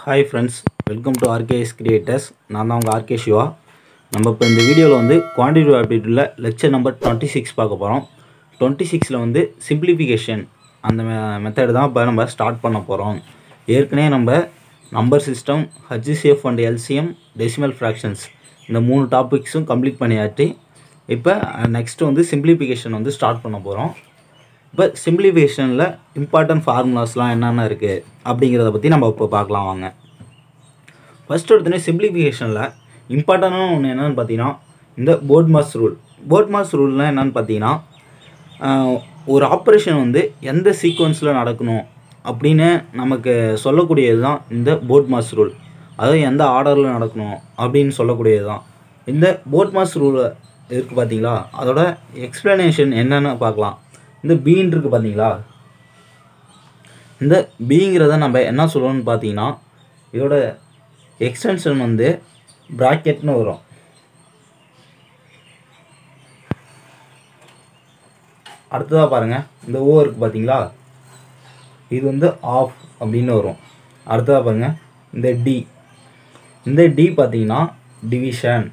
hi friends welcome to RKS creators நான் தான் உங்கள் ஆர்கே சிவா நம்ம இப்போ இந்த வீடியோவில் வந்து குவான்டிட்டிவ் ஆப்டிடியூடில் லெக்சர் நம்பர் டுவெண்ட்டி சிக்ஸ் பார்க்க போகிறோம் டுவெண்ட்டி சிக்ஸில் வந்து சிம்பிளிஃபிகேஷன் அந்த மெத்தட் தான் இப்போ நம்ம ஸ்டார்ட் பண்ண போகிறோம் ஏற்கனவே நம்ம number system HCF and LCM decimal fractions இந்த மூணு டாபிக்ஸும் கம்ப்ளீட் பண்ணியாச்சு இப்போ நெக்ஸ்ட்டு வந்து சிம்பிளிஃபிகேஷன் வந்து ஸ்டார்ட் பண்ண போகிறோம் இப்போ சிம்பிளிஃபிகேஷனில் இம்பார்ட்டன்ட் ஃபார்முலாஸ்லாம் என்னென்ன இருக்குது அப்படிங்கிறத பற்றி நம்ம இப்போ பார்க்கலாம் வாங்க ஃபஸ்ட் எடுத்தோடனே சிம்பிளிஃபிகேஷனில் இம்பார்ட்டண்டான ஒன்று என்னென்னு பார்த்தீங்கன்னா இந்த BODMAS rule BODMAS ரூல்னால் என்னென்னு பார்த்தீங்கன்னா ஆஹ், ஒரு ஆப்ரேஷன் வந்து எந்த சீக்வன்ஸில் நடக்கணும் அப்படின்னு நமக்கு சொல்லக்கூடியது தான் இந்த போர்ட் மாஸ் ரூல் அதாவது எந்த ஆர்டரில் நடக்கணும் அப்படின்னு சொல்லக்கூடியது தான் இந்த போர்ட் மாஸ் ரூல் இருக்குது பார்த்தீங்களா அதோட எக்ஸ்ப்ளனேஷன் என்னென்னு பார்க்கலாம் இந்த பீன் இருக்குது பார்த்தீங்களா இந்த பிங்கிறத நம்ம என்ன சொல்லுவோம்னு பார்த்தீங்கன்னா இதோட எக்ஸ்டென்ஷன் வந்து ப்ராக்கெட்னு வரும் அடுத்ததாக பாருங்கள் இந்த ஓ இருக்குது பார்த்தீங்களா இது வந்து ஆஃப் அப்படின்னு வரும் அடுத்ததாக பாருங்கள் இந்த டி இந்த டி பார்த்தீங்கன்னா டிவிஷன்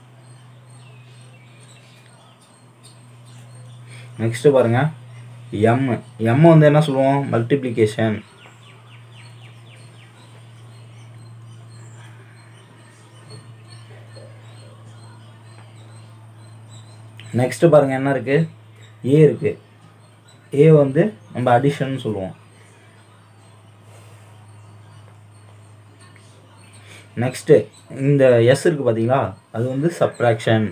நெக்ஸ்ட்டு பாருங்கள் எம் எம் வந்து என்ன சொல்லுவோம் மல்டிப்ளிகேஷன் நெக்ஸ்ட்டு பாருங்கள் என்ன இருக்குது ஏ இருக்குது ஏ வந்து நம்ம அடிஷன் சொல்லுவோம் நெக்ஸ்ட்டு இந்த எஸ் இருக்குது பார்த்தீங்களா அது வந்து சப்ராக்ஷன்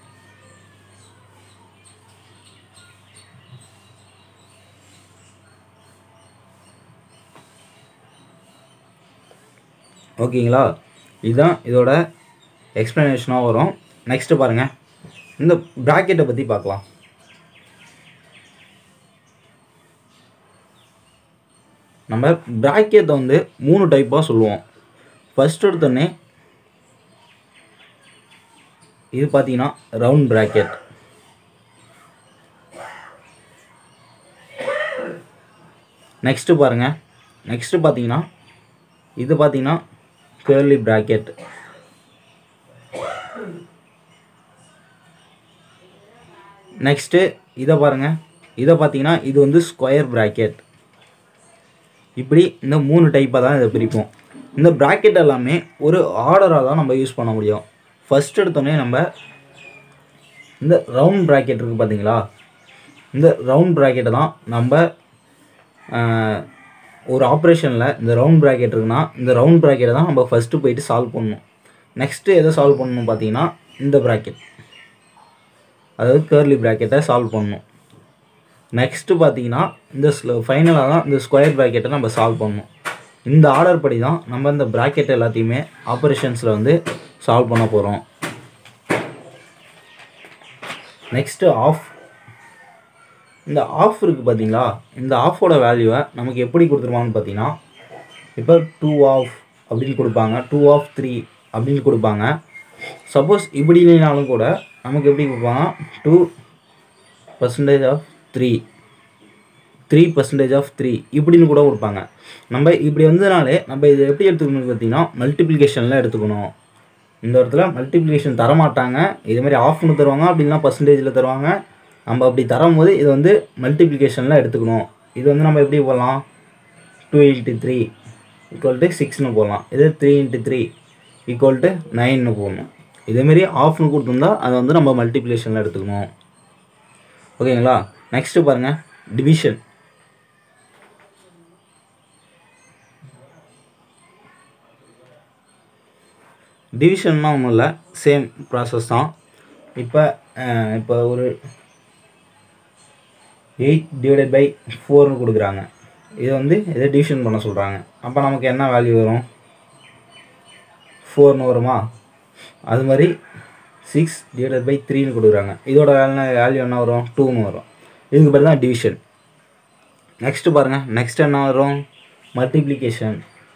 ஓகேங்களா இதுதான் இதோட எக்ஸ்ப்ளனேஷனாக வரும் நெக்ஸ்ட்டு பாருங்கள் இந்த ப்ராக்கெட்டை பற்றி பார்க்கலாம் நம்ம ப்ராக்கெட்டை வந்து மூணு டைப்பாக சொல்லுவோம் ஃபஸ்ட் எடுத்தோடனே இது பார்த்தீங்கன்னா ரவுண்ட் ப்ராக்கெட் நெக்ஸ்ட்டு பாருங்கள் நெக்ஸ்ட்டு பார்த்தீங்கன்னா இது பார்த்தீங்கன்னா கேர்லி ப்ராக்கெட் நெக்ஸ்ட்டு இதை பாருங்கள் இதை பார்த்தீங்கன்னா இது வந்து ஸ்கொயர் ப்ராக்கெட் இப்படி இந்த மூணு டைப்பாக தான் இதை பிரிப்போம் இந்த ப்ராக்கெட் எல்லாமே ஒரு ஆர்டராக தான் நம்ம யூஸ் பண்ண முடியும் ஃபஸ்ட் எடுத்தோடனே நம்ம இந்த ரவுண்ட் ப்ராக்கெட் இருக்குது பார்த்தீங்களா இந்த ரவுண்ட் ப்ராக்கெட்டை தான் நம்ம ஆஹ், ஒரு ஆப்ரேஷனில் இந்த ரவுண்ட் ப்ராக்கெட் இருக்குன்னா இந்த ரவுண்ட் ப்ராக்கெட்டை தான் நம்ம ஃபஸ்ட்டு போயிட்டு சால்வ் பண்ணணும் நெக்ஸ்ட்டு எதை சால்வ் பண்ணணும் பார்த்தீங்கன்னா இந்த ப்ராக்கெட் அதாவது கேர்லி ப்ராக்கெட்டை சால்வ் பண்ணணும் நெக்ஸ்ட்டு பார்த்தீங்கன்னா இந்த ஃபைனலாக தான் இந்த ஸ்கொயர் ப்ராக்கெட்டை நம்ம சால்வ் பண்ணணும் இந்த ஆர்டர் படி தான் நம்ம இந்த ப்ராக்கெட் எல்லாத்தையுமே ஆப்ரேஷன்ஸில் வந்து சால்வ் பண்ண போகிறோம் நெக்ஸ்ட்டு ஆஃப் இந்த ஆஃப் இருக்குது பார்த்தீங்களா இந்த ஆஃபோட வேல்யூவை நமக்கு எப்படி கொடுத்துருவாங்கன்னு பார்த்தீங்கன்னா இப்போ டூ ஆஃப் அப்படின்னு கொடுப்பாங்க டூ ஆஃப் த்ரீ அப்படின்னு கொடுப்பாங்க சப்போஸ் இப்படி இல்லைனாலும் கூட நமக்கு எப்படி கொடுப்பாங்க two percentage of three three percentage of three இப்படின்னு கூட கொடுப்பாங்க நம்ம இப்படி வந்ததுனாலே நம்ம இதை எப்படி எடுத்துக்கணும்னு பார்த்தீங்கன்னா மல்டிப்ளிகேஷனில் எடுத்துக்கணும் இந்த இடத்துல மல்டிப்ளிகேஷன் தரமாட்டாங்க இதே மாதிரி ஆஃப்னு தருவாங்க அப்படின்னா பர்சன்டேஜில் தருவாங்க நம்ம அப்படி தரும்போது இது வந்து மல்டிப்ளிகேஷனில் எடுத்துக்கணும் இது வந்து நம்ம எப்படி போடலாம் two into three equal to சிக்ஸ்னு போடலாம் இது three into three equal to நைன்னு போடணும் இதேமாரி ஆஃப்னு கொடுத்துருந்தா அதை வந்து நம்ம மல்டிப்ளிகேஷனில் எடுத்துக்கணும் ஓகேங்களா நெக்ஸ்ட்டு பாருங்கள் டிவிஷன் டிவிஷன்னா ஒன்றும் இல்லை சேம் ப்ராசஸ் தான் இப்போ இப்போ ஒரு எயிட் டிவைடட் பை ஃபோர்னு கொடுக்குறாங்க இது வந்து இதை டிவிஷன் பண்ண சொல்கிறாங்க அப்போ நமக்கு என்ன வேல்யூ வரும் ஃபோர்னு வருமா அது மாதிரி சிக்ஸ் டிவைடட் பை த்ரீன்னு கொடுக்குறாங்க இதோட வேல்யூ வேல்யூ என்ன வரும் டூன்னு வரும் இதுக்கு பேர் தான் டிவிஷன் நெக்ஸ்ட்டு பாருங்கள் நெக்ஸ்ட் என்ன வரும் மல்டிப்ளிகேஷன்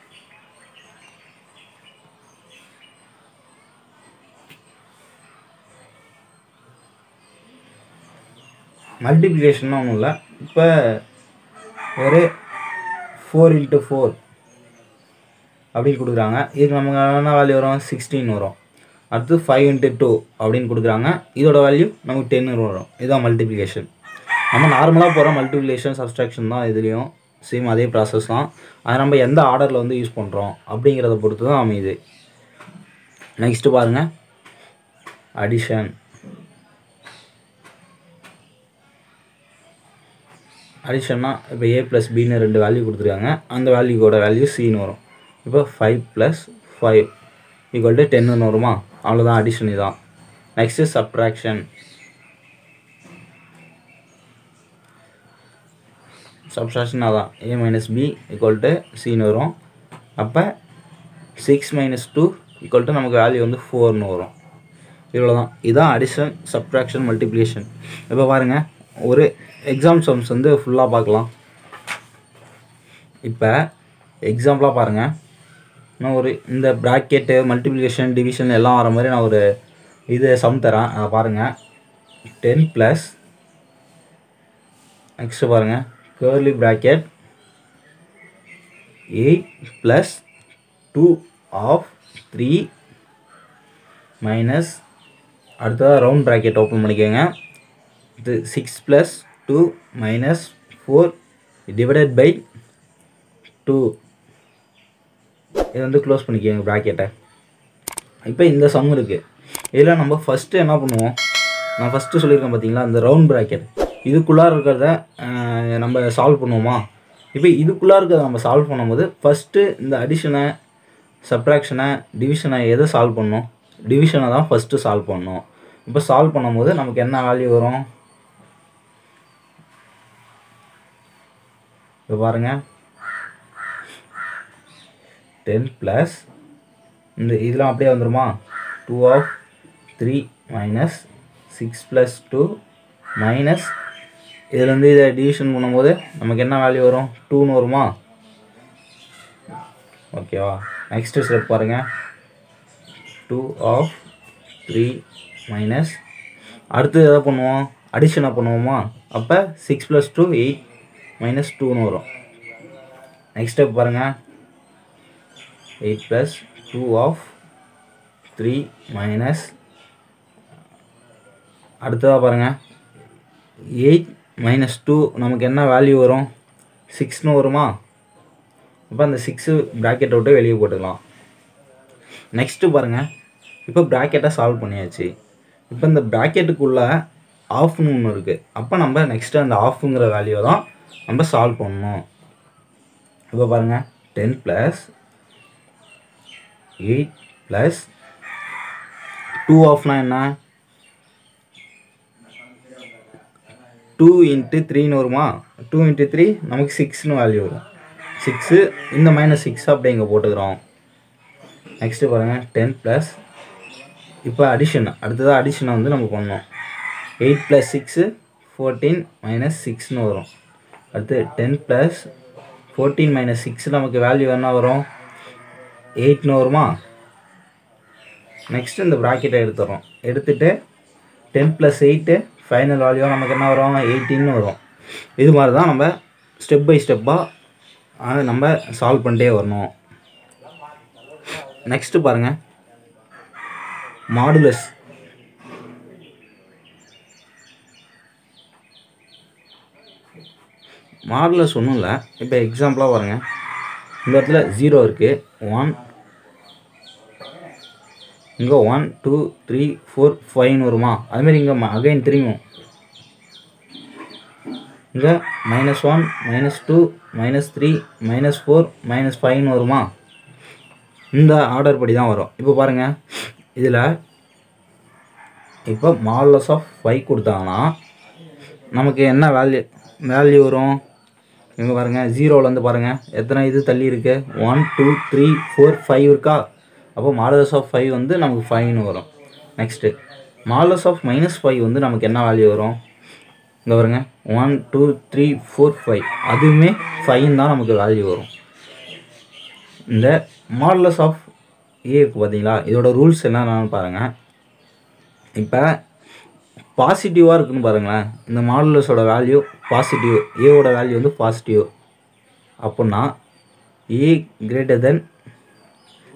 மல்டிப்ளிகேஷன்னா ஒன்றும் இல்லை இப்போ ஒரு ஃபோர் இன்ட்டு ஃபோர் அப்படின்னு கொடுக்குறாங்க இதுக்கு நமக்கு என்ன வேல்யூ வரும் சிக்ஸ்டீன் வரும் அடுத்து ஃபைவ் இன்ட்டு டூ அப்படின்னு கொடுக்குறாங்க இதோட வேல்யூ நமக்கு டென் வரும் இதுதான் மல்டிப்ளிகேஷன் நம்ம நார்மலாக போகிற மல்டிப்ளிகேஷன் சப்ஸ்ட்ராக்ஷன் தான் இதுலேயும் சேம் அதே ப்ராசஸ் தான் அதை நம்ம எந்த ஆர்டரில் வந்து யூஸ் பண்ணுறோம் அப்படிங்கிறத பொறுத்து தான் அமையுது நெக்ஸ்ட்டு பாருங்கள் அடிஷன் அடிஷன்னா இப்போ ஏ ப்ளஸ் பின்னு ரெண்டு வேல்யூ கொடுத்துருக்காங்க அந்த வேல்யூக்கோட வேல்யூ சின்னு வரும் இப்போ five plus five equal to டென்னு வருமா அவ்வளோதான் அடிஷன் இதான் நெக்ஸ்ட்டு சப்ட்ராக்ஷன் சப்ட்ராக்ஷன் அதான் A minus B equal to சின்னு வரும் அப்போ six minus two equal to நமக்கு வேல்யூ வந்து ஃபோர்னு வரும் இவ்வளோ தான் இதான் அடிஷன் சப்ட்ராக்ஷன் மல்டிப்ளிகேஷன் இப்போ பாருங்கள் ஒரு எக்ஸாம் சம்ஸ் வந்து ஃபுல்லாக பார்க்கலாம் இப்போ எக்ஸாம்பிளாக பாருங்கள் நான் ஒரு இந்த ப்ராக்கெட்டு மல்டிப்ளிகேஷன் டிவிஷன் எல்லாம் வர மாதிரி நான் ஒரு இது சம் தரேன் அதை பாருங்கள் டென் ப்ளஸ் நெக்ஸ்ட்டு பாருங்கள் curly bracket eight plus two of three minus அடுத்ததாக ரவுண்ட் ப்ராக்கெட் ஓப்பன் பண்ணிக்கோங்க இது six plus two minus four divided by two இது வந்து க்ளோஸ் பண்ணிக்கோங்க ப்ராக்கெட்டை இப்போ இந்த சம் இருக்குது இதில் நம்ம ஃபஸ்ட்டு என்ன பண்ணுவோம் நான் ஃபஸ்ட்டு சொல்லியிருக்கேன் பார்த்தீங்களா இந்த ரவுண்ட் ப்ராக்கெட் இதுக்குள்ளார இருக்கிறத அஹ், நம்ம சால்வ் பண்ணுவோமா இப்போ இதுக்குள்ளார இருக்கிறத நம்ம சால்வ் பண்ணும்போது ஃபஸ்ட்டு இந்த அடிஷனை சப்ராக்ஷனை டிவிஷனை எதை சால்வ் பண்ணணும் டிவிஷனை தான் ஃபஸ்ட்டு சால்வ் பண்ணணும் இப்போ சால்வ் பண்ணும்போது நமக்கு என்ன வேல்யூ வரும் இப்போ பாருங்கள் டென் ப்ளஸ் இந்த இதெல்லாம் அப்படியே வந்துருமா two of three minus six plus two minus இதுலேருந்து இதை டிவிஷன் பண்ணும்போது நமக்கு என்ன வேல்யூ வரும் டூன்னு வருமா ஓகேவா நெக்ஸ்ட்டு ஸ்டெப் பாருங்கள் டூ ஆஃப் த்ரீ மைனஸ் அடுத்து எதை பண்ணுவோம் அடிஷனை பண்ணுவோமா அப்போ six plus two eight minus டூன்னு வரும் நெக்ஸ்ட் ஸ்டெப் பாருங்கள் eight plus two of three minus அடுத்ததாக பாருங்கள் எயிட் மைனஸ் டூ நமக்கு என்ன வேல்யூ வரும் சிக்ஸ்னு வருமா இப்போ அந்த சிக்ஸு ப்ராக்கெட்டை விட்டு வெளியே போட்டுக்கலாம் நெக்ஸ்ட்டு பாருங்கள் இப்போ ப்ராக்கெட்டை சால்வ் பண்ணியாச்சு இப்போ இந்த ப்ராக்கெட்டுக்குள்ளே ஆஃப்னு ஒன்று இருக்குது அப்போ நம்ம நெக்ஸ்ட்டு அந்த ஆஃபுங்கிற வேல்யூ தான் நம்ம சால்வ் பண்ணணும் இப்போ பாருங்கள் ten plus eight plus two ஆஃப்னா என்ன டூ இன்ட்டு த்ரீன்னு வருமா டூ இன்ட்டு த்ரீ நமக்கு சிக்ஸ்னு வேல்யூ வரும் சிக்ஸு இந்த மைனஸ் சிக்ஸ் அப்படி இங்கே போட்டுக்கிறோம் நெக்ஸ்ட்டு பாருங்கள் டென் ப்ளஸ் இப்போ அடிஷன் அடுத்ததாக அடிஷனை வந்து நம்ம பண்ணோம் eight plus six fourteen minus சிக்ஸ்னு வரும் அடுத்து ten plus fourteen minus six நமக்கு வேல்யூ என்ன வரும் எயிட்னு வருமா நெக்ஸ்ட் இந்த ப்ராக்கெட்டை எடுத்துடுறோம் எடுத்துட்டு ten plus eight final value நமக்கு என்ன வரும் எயிட்டின்னு வரும் இது மாதிரி தான் நம்ம ஸ்டெப் பை ஸ்டெப்பாக அதை நம்ம சால்வ் பண்ணிட்டே வரணும் நெக்ஸ்ட்டு பாருங்கள் மாடுலஸ் மாடுலஸ் ஒன்றும் இல்லை இப்போ எக்ஸாம்பிளாக பாருங்கள் இந்த இடத்துல ஜீரோ இருக்குது ஒன் இங்கே ஒன் டூ த்ரீ ஃபோர் ஃபைவ்னு வருமா அதுமாரி இங்கே அகைன் திரும்பியும் இங்கே minus one minus two minus three minus four minus ஃபைவ்னு வருமா இந்த ஆர்டர் படி தான் வரும் இப்போ பாருங்கள் இதில் இப்போ மாடலஸ் ஆஃப் ஃபைவ் கொடுத்தாங்கன்னா நமக்கு என்ன வேல்யூ வேல்யூ வரும் இங்கே பாருங்கள் ஜீரோலேருந்து பாருங்கள் எத்தனை இது தள்ளி இருக்கு one two three four five இருக்கா அப்போ மாடலஸ் ஆஃப் ஃபைவ் வந்து நமக்கு ஃபைவ்னு வரும் next modulus of minus five வந்து நமக்கு என்ன வேல்யூ வரும் இங்கே பாருங்க one two three four five அதுவுமே ஃபைன் தான் நமக்கு வேல்யூ வரும் இந்த மாடலஸ் ஆஃப் ஏ இருக்குது பார்த்தீங்களா இதோட ரூல்ஸ் என்னென்னு பாருங்கள் இப்போ பாசிட்டிவாக இருக்குன்னு பாருங்களேன் இந்த மாடுலஸோட வேல்யூ பாசிட்டிவ் ஏவோட வேல்யூ வந்து பாசிட்டிவ் அப்படின்னா ஏ கிரேட்டர் தென்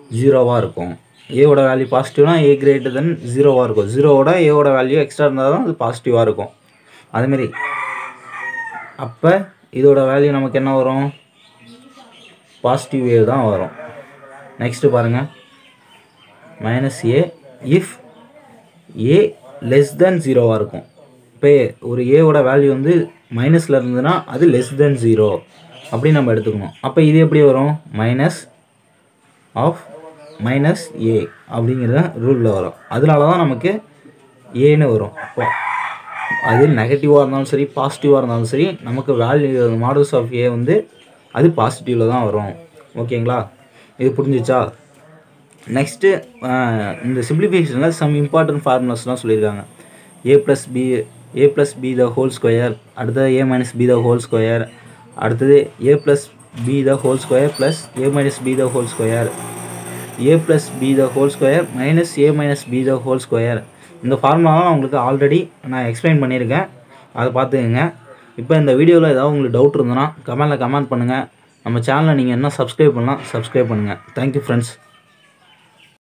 ஜீரோவாக இருக்கும் ஏவோட வேல்யூ பாசிட்டிவ்னா ஏ கிரேட்டர் தென் ஜீரோவாக இருக்கும் ஜீரோவோட ஏவோட வேல்யூ எக்ஸ்ட்ரா இருந்தால் தான் அது பாசிட்டிவாக இருக்கும் அதுமாரி அப்போ இதோட வேல்யூ நமக்கு என்ன வரும் பாசிட்டிவ் வேவ் தான் வரும் நெக்ஸ்ட்டு பாருங்கள் minus A if A less then ஜீரோவாக இருக்கும் இப்போ ஒரு ஏவோட வேல்யூ வந்து மைனஸில் இருந்ததுன்னா அது லெஸ் தென் ஜீரோ அப்படி நம்ம எடுத்துக்கணும் அப்போ இது எப்படி வரும் மைனஸ் ஆஃப் மைனஸ் ஏ அப்படிங்கிறது ரூலில் வரும் அதனால தான் நமக்கு ஏன்னு வரும் அப்போ அது நெகட்டிவாக இருந்தாலும் சரி பாசிட்டிவாக இருந்தாலும் சரி நமக்கு வேல்யூ மாடல்ஸ் ஆஃப் ஏ வந்து அது பாசிட்டிவில் தான் வரும் ஓகேங்களா இது புரிஞ்சிச்சா நெக்ஸ்ட்டு இந்த சிம்பிளிஃபிகேஷனில் சம் இம்பார்ட்டன்ட் ஃபார்முலாஸ்லாம் சொல்லியிருக்காங்க A plus B A plus B the whole square அடுத்தது A minus B the whole square அடுத்தது A plus B the whole square plus A minus B the whole square A plus B the whole square minus A minus B the whole square இந்த ஃபார்முலாலாம் நான் உங்களுக்கு already நான் explain பண்ணியிருக்கேன் அதை பார்த்துக்கங்க இப்போ இந்த வீடியோவில் ஏதாவது உங்களுக்கு டவுட் இருந்ததுன்னா கமெண்டில் கமெண்ட் பண்ணுங்கள் நம்ம சேனலை நீங்கள் என்ன சப்ஸ்கிரைப் பண்ணலாம் சப்ஸ்கிரைப் பண்ணுங்கள் தேங்க்யூ ஃப்ரெண்ட்ஸ்